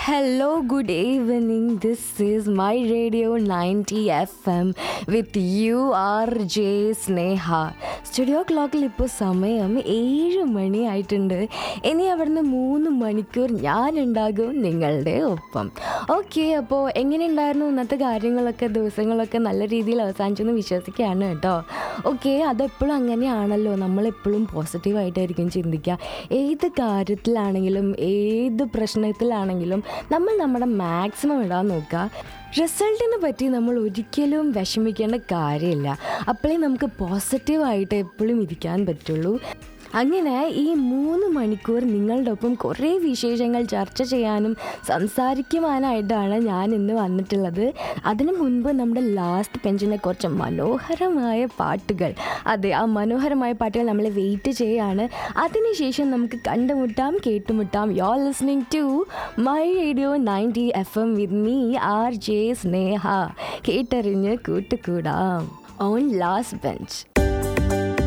Hello, good evening. This is my radio 90 FM with you, RJ Sneha. Studio ക്ലോക്കിൽ ഇപ്പോൾ സമയം ഏഴ് മണി ആയിട്ടുണ്ട് ഇനി അവിടുന്ന് മൂന്ന് മണിക്കൂർ ഞാനുണ്ടാകും നിങ്ങളുടെ ഒപ്പം ഓക്കെ അപ്പോൾ എങ്ങനെയുണ്ടായിരുന്നു ഇന്നത്തെ കാര്യങ്ങളൊക്കെ ദിവസങ്ങളൊക്കെ നല്ല രീതിയിൽ അവസാനിച്ചെന്ന് വിശ്വസിക്കുകയാണ് കേട്ടോ ഓക്കെ അതെപ്പോഴും അങ്ങനെയാണല്ലോ നമ്മളെപ്പോഴും പോസിറ്റീവായിട്ടായിരിക്കും ചിന്തിക്കുക ഏത് കാര്യത്തിലാണെങ്കിലും ഏത് പ്രശ്നത്തിലാണെങ്കിലും നമ്മൾ നമ്മുടെ മാക്സിമം ഇടാൻ നോക്കുക റിസൾട്ടിനെ പറ്റി നമ്മൾ ഒരിക്കലും വിഷമിക്കേണ്ട കാര്യമില്ല അപ്പോഴേ നമുക്ക് പോസിറ്റീവായിട്ട് എപ്പോഴും ഇരിക്കാൻ പറ്റുള്ളൂ അങ്ങനെ ഈ മൂന്ന് മണിക്കൂർ നിങ്ങളുടെ ഒപ്പം കുറേ വിശേഷങ്ങൾ ചർച്ച ചെയ്യാനും സംസാരിക്കുവാനായിട്ടാണ് ഞാൻ ഇന്ന് വന്നിട്ടുള്ളത് അതിനു മുൻപ് നമ്മുടെ ലാസ്റ്റ് പെഞ്ചിനെ കുറച്ച് മനോഹരമായ പാട്ടുകൾ അതെ ആ മനോഹരമായ പാട്ടുകൾ നമ്മൾ വെയിറ്റ് ചെയ്യാണ് അതിനുശേഷം നമുക്ക് കണ്ടുമുട്ടാം കേട്ടുമുട്ടാം you are listening to my radio ninety F M with me R J Sneha കേട്ടറിഞ്ഞ് കൂട്ടുകൂടാം ഓൺ ലാസ്റ്റ് ബെഞ്ച്